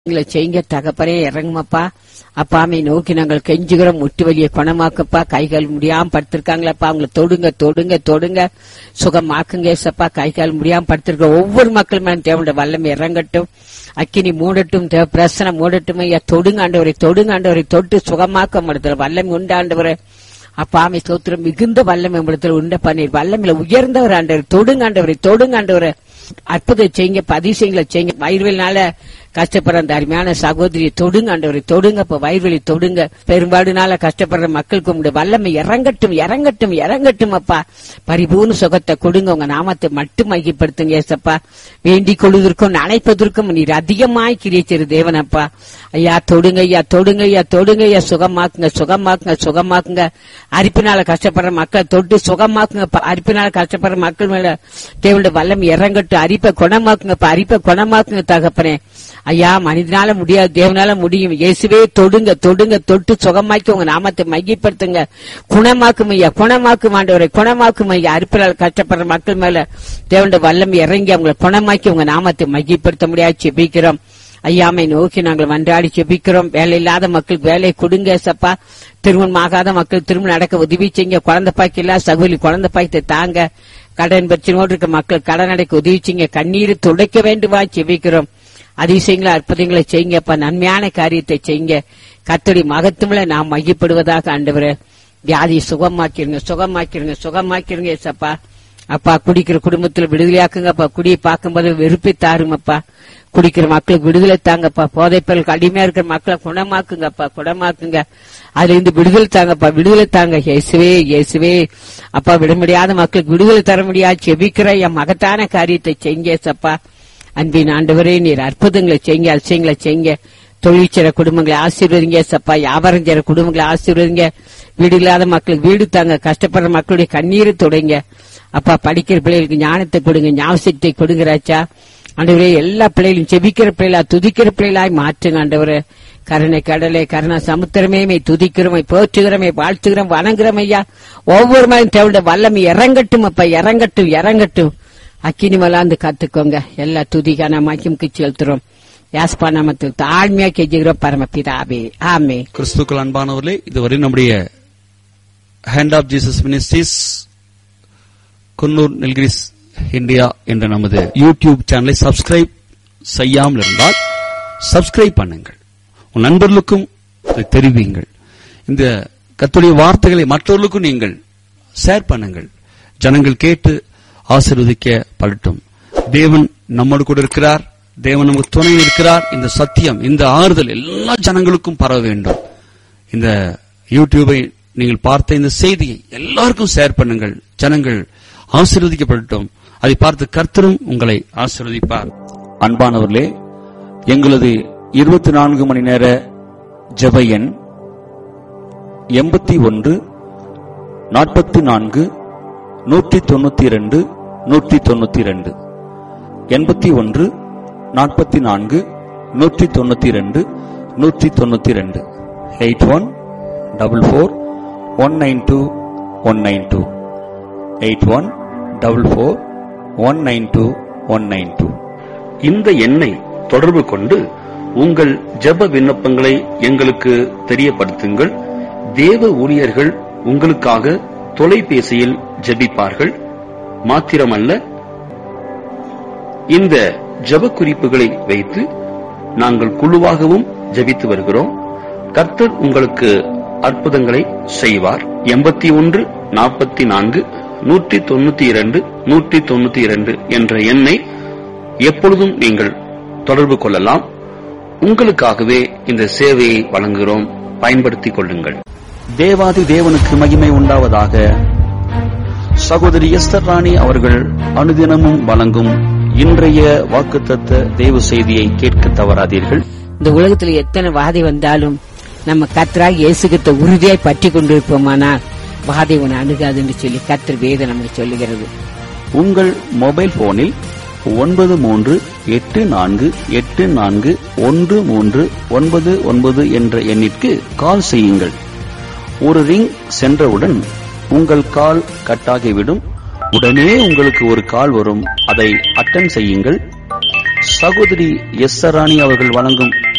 எங்களை செய்யுங்க தகப்பனே இறங்குமப்பா அப்பாமை நோக்கி நாங்கள் கெஞ்சுகிறோம் முட்டு வலியை குணமாக்கப்பா கைகால் முடியாம படுத்திருக்காங்களப்பா அவங்கள தொடுங்க தொடுங்க தொடுங்க சுகமாக்குங்க ஏசப்பா கைகால் முடியாம படுத்திருக்க ஒவ்வொரு மக்கள் மேலும் தேவனுடைய வல்லம் இறங்கட்டும் அக்கினி மூடட்டும் தேவ பிரசனம் மூடட்டும் ஐயா தொடுங்க ஆண்டவரை தொடுங்க ஆண்டவரை தொட்டு சுகமாக்க முடியல வல்லம் உண்டு ஆண்டவரை அப்பாமை ஸ்தோத்திரம் மிகுந்த வல்லம் இடத்துல உண்ட பண்ணீர் வல்லமில்ல உயர்ந்தவர் ஆண்டவர் தொடுங்க ஆண்டவரை தொடுங்க ஆண்டவரை அற்புதம் செய்யுங்க பதிசயங்களை செய்யுங்க வயிறுவெளினால கஷ்டப்படுற அந்த அருமையான சகோதரியை தொடுங்க ஆண்டவரை தொடுங்க இப்ப வயிறுவெளி தொடுங்க பெரும்பாடுனால கஷ்டப்படுற மக்களுக்கு உங்களுடைய வல்லமை இறங்கட்டும் இறங்கட்டும் இறங்கட்டும் அப்பா பரிபூர்ண சுகத்தை கொடுங்க உங்க நாமத்தை மட்டும் மையப்படுத்துங்க ஏசப்பா வேண்டிக் கொள்வதற்கும் நினைப்பதற்கும் நீர் அதிகமாய் கிரியச்சிரு தேவனப்பா ஐயா தொடுங்க ஐயா தொடுங்க ஐயா தொடுங்க ஐயா சுகமாக்குங்க சுகமாக்குங்க சுகமாக்குங்க அரிப்பினால கஷ்டப்படுற மக்களை தொட்டு சுகமாக்குங்க அப்பா. அரிப்பினால கஷ்டப்படுற மக்கள் மேல தேவனுடைய வல்லம் இறங்கட்டும் அரிப்பை குணமாக்குங்க அப்பா. அரிப்பை குணமாக்குங்க தகப்பனே ஐயா மனிதனால முடியாது தேவனால முடியும் இயேசுவே தொடுங்க தொடுங்க தொட்டு சுகமாக்கி உங்க நாமத்தை மையப்படுத்துங்க குணமாக்கும் ஐயா குணமாக்கும் ஆண்டவரை குணமாக்கும் ஐயா அரிப்பினால் கஷ்டப்படுற மக்கள் மேல தேவனுடைய வல்லம் இறங்கி அவங்களை குணமாக்கி உங்க நாமத்தை மையப்படுத்த முடியாது செபிக்கிறோம் ஐயாமை நோக்கி நாங்கள் மன்றாடி செபிக்கிறோம் வேலை இல்லாத மக்களுக்கு வேலை கொடுங்க சப்பா திருமணம் ஆகாத மக்கள் திருமணம் நடக்க உதவி செய்யுங்க குழந்தை பாய்க்கு இல்ல சகுலி குழந்தை பாய்த்தை தாங்க கடன் பிரச்சனையோடு இருக்க மக்கள் கடன் அடைக்க உதவி செய்யுங்க கண்ணீர் துடைக்க வேண்டுமா செபிக்கிறோம் அதிசயங்களை அற்புதங்களை செய்யுங்கப்பா நன்மையான காரியத்தை செய்யுங்க கத்தடி மகத்துவல நாம் மையப்படுவதாக ஆண்டவரே வியாதியை சுகமாக்கிருங்க சுகமாக்கிருங்க சுகமாக்கிருங்க ஏசப்பா அப்பா குடிக்கிற குடும்பத்துல விடுதலையாக்குங்கப்பா குடியை பார்க்கும்போது வெறுப்பை தாருங்கப்பா குடிக்கிற மக்களுக்கு விடுதலை தாங்கப்பா போதைப்பொருளுக்கு அடிமையா இருக்கிற மக்களை குணமாக்குங்கப்பா குணமாக்குங்க அதுல இருந்து விடுதலை தாங்கப்பா விடுதலை தாங்க இயேசுவே இயேசுவே அப்பா விட முடியாத மக்களுக்கு விடுதலை தர முடியாது செபிக்கிற என் மகத்தான காரியத்தை செய்ங்க ஏசப்பா அன்பின் ஆண்டவரே நீர் அற்புதங்களை செய்யுங்க அதிசயங்களை செய்யுங்க தொழில் செய்ற குடும்பங்களை ஆசீர்வதிங்க சப்பா வியாபாரம் செய்ற குடும்பங்களை ஆசீர்வதிங்க வீடு இல்லாத மக்களுக்கு வீடு தாங்க கஷ்டப்படுற மக்களுடைய கண்ணீரை தொடுங்க அப்பா படிக்கிற பிள்ளைகளுக்கு ஞானத்தை கொடுங்க ஞாபகத்தை கொடுங்கராச்சா ஆண்டவரே எல்லா பிள்ளைகளும் செபிக்கிற பிள்ளைகளா துதிக்கிற பிள்ளைகளாய் மாற்றுங்க ஆண்டவரே கருணை கடலை கருணா சமுத்திரமே மை துதிக்கிறோமை போற்றுகிறோமை வாழ்த்துகிறோம் வணங்குறோம் ஐயா ஒவ்வொரு மலையும் தேவையான வல்லமை இறங்கட்டும் அப்பா இறங்கட்டும் இறங்கட்டும் அக்கினி மலாந்து கத்துக்கோங்க எல்லா துதிக்கான மகிமுக்கு செலுத்துறோம் யாஸ்பா நாமத்தில் தாழ்மையா கெஞ்சுகிறோம் பரமபிதாபே ஆமே கிறிஸ்துக்கள் அன்பானவர்களே இதுவரை நம்முடைய hand of Jesus ministries Coonoor Nilgiris India என்ற நமது யூடியூப் சேனலை சப்ஸ்கிரைப் செய்யாமல் இருந்தால் சப்ஸ்கிரைப் பண்ணுங்கள் உன் நண்பர்களுக்கும் இதை தெரிவிங்கள் இந்த கத்துடைய வார்த்தைகளை மற்றவர்களுக்கும் நீங்கள் ஷேர் பண்ணுங்கள் ஜனங்கள் கேட்டு ஆசீர்வதிக்க படட்டும் தேவன் நம்மோடு கூட இருக்கிறார் தேவன் நமக்கு துணை இருக்கிறார் இந்த சத்தியம் இந்த ஆறுதல் எல்லா ஜனங்களுக்கும் பரவ வேண்டும் இந்த யூடியூபை நீங்கள் பார்த்த இந்த செய்தியை எல்லாருக்கும் ஷேர் பண்ணுங்கள் ஜனங்கள் ஆசீர்வதிக்கப்படட்டும் அதை பார்த்து கர்த்தரும் உங்களை ஆசீர்வதிப்பார் அன்பானவர்களே எங்களது இருபத்தி நான்கு மணி நேர ஜெப எண் எண்பத்தி ஒன்று நாற்பத்தி நான்கு நூற்றி தொண்ணூத்தி இரண்டு நூற்றி தொண்ணூத்தி இரண்டு எண்பத்தி ஒன்று நாற்பத்தி நான்கு நூற்றி தொண்ணூத்தி இரண்டு நூற்றி தொண்ணூத்தி இரண்டு eight one double four one nine two one nine two eight one double four one nine two one nine two இந்த எண்ணை தொடர்பு கொண்டு உங்கள் ஜெப விண்ணப்பங்களை எங்களுக்கு தெரியப்படுத்துங்கள் தேவ ஊழியர்கள் உங்களுக்காக தொலைபேசியில் ஜெபிப்பார்கள் மாத்திரமல்ல இந்த ஜெப குறிப்புகளை வைத்து நாங்கள் குழுவாகவும் ஜெபித்து வருகிறோம் கர்த்தர் உங்களுக்கு அற்புதங்களை செய்வார் எண்பத்தி ஒன்று நாற்பத்தி நான்கு நூற்றி தொண்ணூத்தி இரண்டு நூற்றி தொண்ணூத்தி இரண்டு என்ற எண்ணை எப்பொழுதும் நீங்கள் தொடர்பு கொள்ளலாம் உங்களுக்காகவே இந்த சேவையை வழங்குகிறோம் பயன்படுத்திக் கொள்ளுங்கள் தேவாதி தேவனுக்கு மகிமை உண்டாவதாக சகோதரி எஸ்தர் ராணி அவர்கள் அனுதினமும் வழங்கும் இன்றைய வாக்குத்தத்த தேவ செய்தியை கேட்க தவறாதீர்கள் இந்த உலகத்துல எத்தனை வாதை வந்தாலும் நம்ம கத்தராக இயேசுகிட்ட உறுதியாய் பற்றி கொண்டிருப்போமானால் வாதை உன்னை அணுகாதுன்னு சொல்லி கத்தர் வேதம் நமக்கு சொல்லுகிறது உங்கள் மொபைல் போனில் ஒன்பது மூன்று எட்டு நான்கு எட்டு நான்கு ஒன்று மூன்று ஒன்பது ஒன்பது என்ற எண்ணிற்கு கால் செய்யுங்கள் ஒரு ரிங் சென்றவுடன் உங்கள் கால் கட்டாகிவிடும் உடனே உங்களுக்கு ஒரு கால் வரும் அதை அட்டன் செய்யுங்கள் சகோதரி எஸ் ராணி அவர்கள் வழங்கும்